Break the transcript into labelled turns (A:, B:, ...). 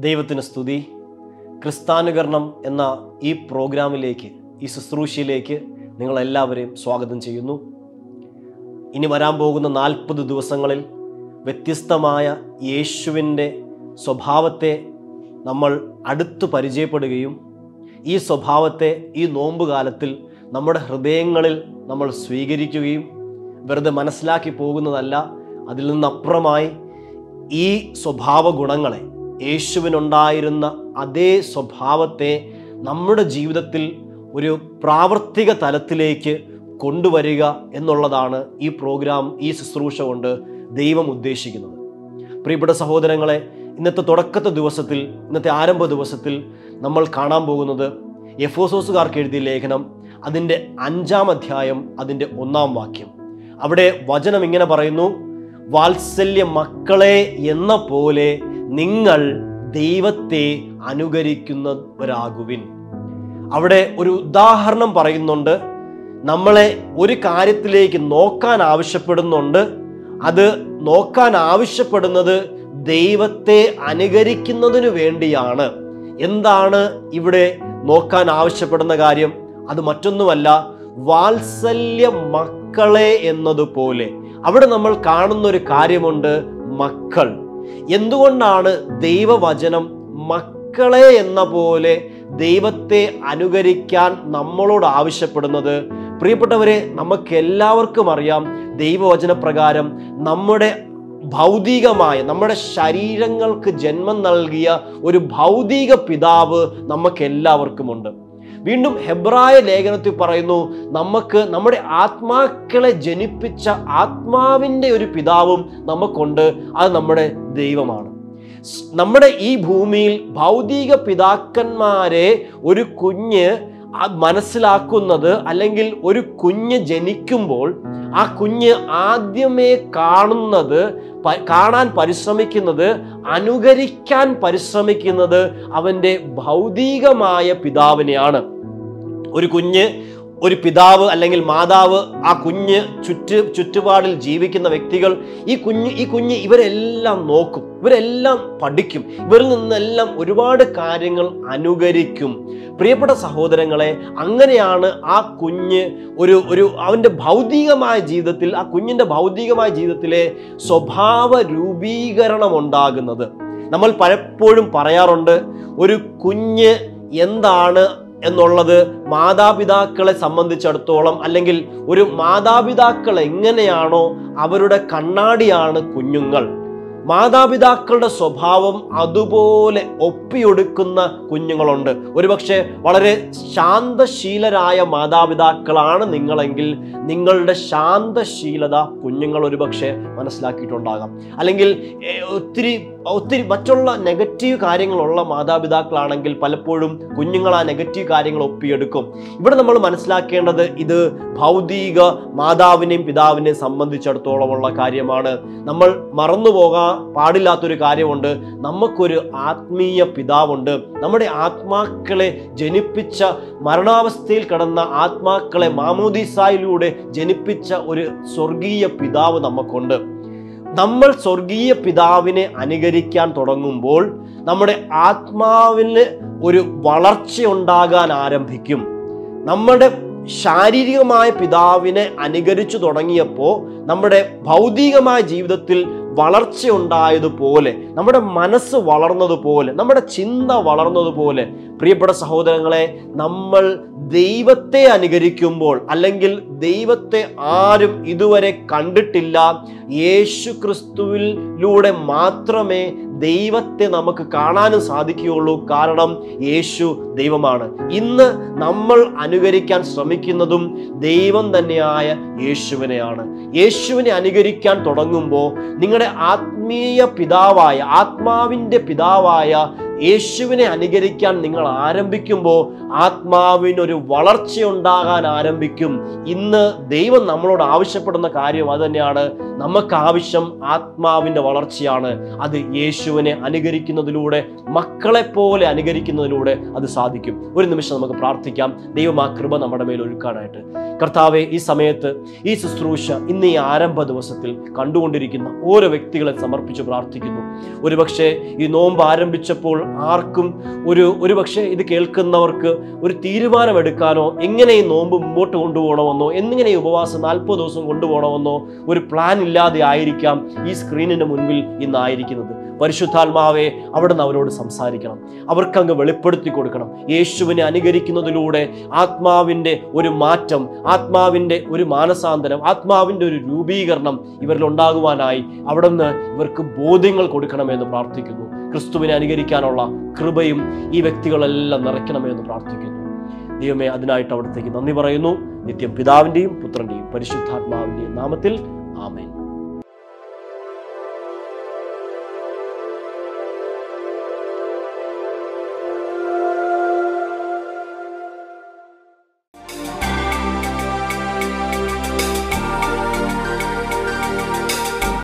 A: ദൈവത്തിന് സ്തുതി ക്രിസ്താനുകരണം എന്ന ഈ പ്രോഗ്രാമിലേക്ക് ഈ ശുശ്രൂഷയിലേക്ക് നിങ്ങളെല്ലാവരെയും സ്വാഗതം ചെയ്യുന്നു ഇനി വരാൻ പോകുന്ന നാൽപ്പത് ദിവസങ്ങളിൽ വ്യത്യസ്തമായ യേശുവിൻ്റെ സ്വഭാവത്തെ നമ്മൾ അടുത്ത് പരിചയപ്പെടുകയും ഈ സ്വഭാവത്തെ ഈ നോമ്പ് കാലത്തിൽ നമ്മുടെ ഹൃദയങ്ങളിൽ നമ്മൾ സ്വീകരിക്കുകയും വെറുതെ മനസ്സിലാക്കി പോകുന്നതല്ല അതിൽ നിന്നപ്പുറമായി ഈ സ്വഭാവ ഗുണങ്ങളെ യേശുവിനുണ്ടായിരുന്ന അതേ സ്വഭാവത്തെ നമ്മുടെ ജീവിതത്തിൽ ഒരു പ്രാവർത്തിക തലത്തിലേക്ക് കൊണ്ടുവരിക എന്നുള്ളതാണ് ഈ പ്രോഗ്രാം ഈ ശുശ്രൂഷ കൊണ്ട് ദൈവം ഉദ്ദേശിക്കുന്നത് പ്രിയപ്പെട്ട സഹോദരങ്ങളെ ഇന്നത്തെ തുടക്കത്തെ ദിവസത്തിൽ ഇന്നത്തെ ആരംഭ ദിവസത്തിൽ നമ്മൾ കാണാൻ പോകുന്നത് എഫോസോസുകാർക്ക് എഴുതിയ ലേഖനം അതിൻ്റെ അഞ്ചാം അധ്യായം അതിൻ്റെ ഒന്നാം വാക്യം അവിടെ വചനം ഇങ്ങനെ പറയുന്നു വാത്സല്യ മക്കളെ എന്ന പോലെ നിങ്ങൾ ദൈവത്തെ അനുകരിക്കുന്നവരാകുവിൻ അവിടെ ഒരു ഉദാഹരണം പറയുന്നുണ്ട് നമ്മളെ ഒരു കാര്യത്തിലേക്ക് നോക്കാൻ ആവശ്യപ്പെടുന്നുണ്ട് അത് നോക്കാൻ ആവശ്യപ്പെടുന്നത് ദൈവത്തെ അനുകരിക്കുന്നതിനു വേണ്ടിയാണ് എന്താണ് ഇവിടെ നോക്കാൻ ആവശ്യപ്പെടുന്ന കാര്യം അത് മറ്റൊന്നുമല്ല വാത്സല്യ മക്കളെ എന്നതുപോലെ അവിടെ നമ്മൾ കാണുന്ന ഒരു കാര്യമുണ്ട് മക്കൾ എന്തുകൊണ്ടാണ് ദൈവവചനം മക്കളെ എന്ന പോലെ ദൈവത്തെ അനുകരിക്കാൻ നമ്മളോട് ആവശ്യപ്പെടുന്നത് പ്രിയപ്പെട്ടവരെ നമുക്ക് എല്ലാവർക്കും അറിയാം ദൈവവചന പ്രകാരം നമ്മുടെ ഭൗതികമായ നമ്മുടെ ശരീരങ്ങൾക്ക് ജന്മം നൽകിയ ഒരു ഭൗതിക പിതാവ് നമുക്ക് എല്ലാവർക്കുമുണ്ട് വീണ്ടും ഹെബ്രായ ലേഖനത്തിൽ പറയുന്നു നമുക്ക് നമ്മുടെ ആത്മാക്കളെ ജനിപ്പിച്ച ആത്മാവിൻ്റെ ഒരു പിതാവും നമുക്കുണ്ട് അത് നമ്മുടെ ദൈവമാണ് സ് നമ്മുടെ ഈ ഭൂമിയിൽ ഭൗതിക പിതാക്കന്മാരെ ഒരു കുഞ്ഞ് ആ മനസ്സിലാക്കുന്നത് അല്ലെങ്കിൽ ഒരു കുഞ്ഞ് ജനിക്കുമ്പോൾ ആ കുഞ്ഞ് ആദ്യമേ കാണുന്നത് പ- കാണാൻ പരിശ്രമിക്കുന്നത് അനുകരിക്കാൻ പരിശ്രമിക്കുന്നത് അവൻ്റെ ഭൗതികമായ പിതാവിനെയാണ് ഒരു കുഞ്ഞ് ഒരു പിതാവ് അല്ലെങ്കിൽ മാതാവ് ആ കുഞ്ഞ് ചുറ്റ് ചുറ്റുപാടിൽ ജീവിക്കുന്ന വ്യക്തികൾ ഈ കുഞ്ഞ് ഈ കുഞ്ഞ് ഇവരെല്ലാം നോക്കും ഇവരെല്ലാം പഠിക്കും ഇവരിൽ നിന്നെല്ലാം ഒരുപാട് കാര്യങ്ങൾ അനുകരിക്കും പ്രിയപ്പെട്ട സഹോദരങ്ങളെ അങ്ങനെയാണ് ആ കുഞ്ഞ് ഒരു ഒരു അവൻ്റെ ഭൗതികമായ ജീവിതത്തിൽ ആ കുഞ്ഞിൻ്റെ ഭൗതികമായ ജീവിതത്തിലെ സ്വഭാവ രൂപീകരണം ഉണ്ടാകുന്നത് നമ്മൾ പലപ്പോഴും പറയാറുണ്ട് ഒരു കുഞ്ഞ് എന്താണ് എന്നുള്ളത് മാതാപിതാക്കളെ സംബന്ധിച്ചിടത്തോളം അല്ലെങ്കിൽ ഒരു മാതാപിതാക്കൾ എങ്ങനെയാണോ അവരുടെ കണ്ണാടിയാണ് കുഞ്ഞുങ്ങൾ മാതാപിതാക്കളുടെ സ്വഭാവം അതുപോലെ ഒപ്പിയൊടുക്കുന്ന കുഞ്ഞുങ്ങളുണ്ട് ഒരുപക്ഷെ വളരെ ശാന്തശീലരായ മാതാപിതാക്കളാണ് നിങ്ങളെങ്കിൽ നിങ്ങളുടെ ശാന്തശീലത കുഞ്ഞുങ്ങൾ ഒരുപക്ഷെ മനസ്സിലാക്കിയിട്ടുണ്ടാകാം അല്ലെങ്കിൽ ഏ, ഒത്തിരി ഒത്തിരി മറ്റുള്ള നെഗറ്റീവ് കാര്യങ്ങളുള്ള മാതാപിതാക്കളാണെങ്കിൽ പലപ്പോഴും കുഞ്ഞുങ്ങൾ ആ നെഗറ്റീവ് കാര്യങ്ങൾ ഒപ്പിയെടുക്കും ഇവിടെ നമ്മൾ മനസ്സിലാക്കേണ്ടത് ഇത് ഭൗതിക മാതാവിനെയും പിതാവിനെയും സംബന്ധിച്ചിടത്തോളമുള്ള കാര്യമാണ് നമ്മൾ മറന്നു പോകാൻ പാടില്ലാത്തൊരു കാര്യമുണ്ട് നമുക്കൊരു ആത്മീയ പിതാവുണ്ട് നമ്മുടെ ആത്മാക്കളെ ജനിപ്പിച്ച മരണാവസ്ഥയിൽ കിടന്ന ആത്മാക്കളെ മാമോദിസായിലൂടെ ജനിപ്പിച്ച ഒരു സ്വർഗീയ പിതാവ് നമുക്കുണ്ട് നമ്മൾ സ്വർഗീയ പിതാവിനെ അനുകരിക്കാൻ തുടങ്ങുമ്പോൾ നമ്മുടെ ആത്മാവിന് ഒരു വളർച്ച ഉണ്ടാകാൻ ആരംഭിക്കും നമ്മുടെ ശാരീരികമായ പിതാവിനെ അനുകരിച്ചു തുടങ്ങിയപ്പോൾ നമ്മുടെ ഭൗതികമായ ജീവിതത്തിൽ വളർച്ച ഉണ്ടായതുപോലെ നമ്മുടെ മനസ്സ് വളർന്നതുപോലെ നമ്മുടെ ചിന്ത വളർന്നതുപോലെ പ്രിയപ്പെട്ട സഹോദരങ്ങളെ നമ്മൾ ദൈവത്തെ അനുകരിക്കുമ്പോൾ അല്ലെങ്കിൽ ദൈവത്തെ ആരും ഇതുവരെ കണ്ടിട്ടില്ല യേശു ക്രിസ്തുവിലൂടെ മാത്രമേ ദൈവത്തെ നമുക്ക് കാണാനും സാധിക്കുകയുള്ളൂ കാരണം യേശു ദൈവമാണ് ഇന്ന് നമ്മൾ അനുകരിക്കാൻ ശ്രമിക്കുന്നതും ദൈവം തന്നെയായ യേശുവിനെയാണ് യേശുവിനെ അനുകരിക്കാൻ തുടങ്ങുമ്പോൾ നിങ്ങളുടെ ആത്മീയ പിതാവായ ആത്മാവിൻ്റെ പിതാവായ യേശുവിനെ അനുകരിക്കാൻ നിങ്ങൾ ആരംഭിക്കുമ്പോൾ ആത്മാവിനൊരു വളർച്ചയുണ്ടാകാൻ ആരംഭിക്കും ഇന്ന് ദൈവം നമ്മളോട് ആവശ്യപ്പെടുന്ന കാര്യം അത് തന്നെയാണ് നമുക്ക് ആവശ്യം ആത്മാവിൻ്റെ വളർച്ചയാണ് അത് യേശുവിനെ അനുകരിക്കുന്നതിലൂടെ മക്കളെ പോലെ അനുകരിക്കുന്നതിലൂടെ അത് സാധിക്കും ഒരു നിമിഷം നമുക്ക് പ്രാർത്ഥിക്കാം ദൈവം ആ കൃപ നമ്മുടെ മേൽ ഒഴുക്കാനായിട്ട് കർത്താവെ ഈ സമയത്ത് ഈ ശുശ്രൂഷ ഇന്ന് ഈ ആരംഭ ദിവസത്തിൽ കണ്ടുകൊണ്ടിരിക്കുന്ന ഓരോ വ്യക്തികളെ സമർപ്പിച്ച് പ്രാർത്ഥിക്കുന്നു ഒരുപക്ഷെ ഈ നോമ്പ് ആരംഭിച്ചപ്പോൾ ആർക്കും ഒരു ഒരു പക്ഷേ ഇത് കേൾക്കുന്നവർക്ക് ഒരു തീരുമാനമെടുക്കാനോ എങ്ങനെ ഈ നോമ്പ് മുമ്പോട്ട് കൊണ്ടുപോകണമെന്നോ എന്നിങ്ങനെ ഈ ഉപവാസം നാൽപ്പത് ദിവസം കൊണ്ടുപോകണമെന്നോ ഒരു പ്ലാൻ ഇല്ലാതെ ആയിരിക്കാം ഈ സ്ക്രീനിന് മുൻപിൽ ഇന്നായിരിക്കുന്നത് പരിശുദ്ധാത്മാവെ അവിടുന്ന് അവരോട് സംസാരിക്കണം അവർക്ക് അങ്ങ് വെളിപ്പെടുത്തി കൊടുക്കണം യേശുവിനെ അനുകരിക്കുന്നതിലൂടെ ആത്മാവിൻ്റെ ഒരു മാറ്റം ആത്മാവിൻ്റെ ഒരു മാനസാന്തരം ആത്മാവിൻ്റെ ഒരു രൂപീകരണം ഇവരിൽ ഉണ്ടാകുവാനായി അവിടുന്ന് ഇവർക്ക് ബോധ്യങ്ങൾ കൊടുക്കണമെന്ന് പ്രാർത്ഥിക്കുന്നു ക്രിസ്തുവിനെ അനുകരിക്കാനുള്ള കൃപയും ഈ വ്യക്തികളെല്ലാം നിറയ്ക്കണമെന്ന് പ്രാർത്ഥിക്കുന്നു ദൈവമേ അതിനായിട്ട് അവിടത്തേക്ക് നന്ദി പറയുന്നു നിത്യം പിതാവിൻ്റെയും പുത്രൻ്റെയും പരിശുദ്ധാത്മാവിൻ്റെയും നാമത്തിൽ ആമേൻ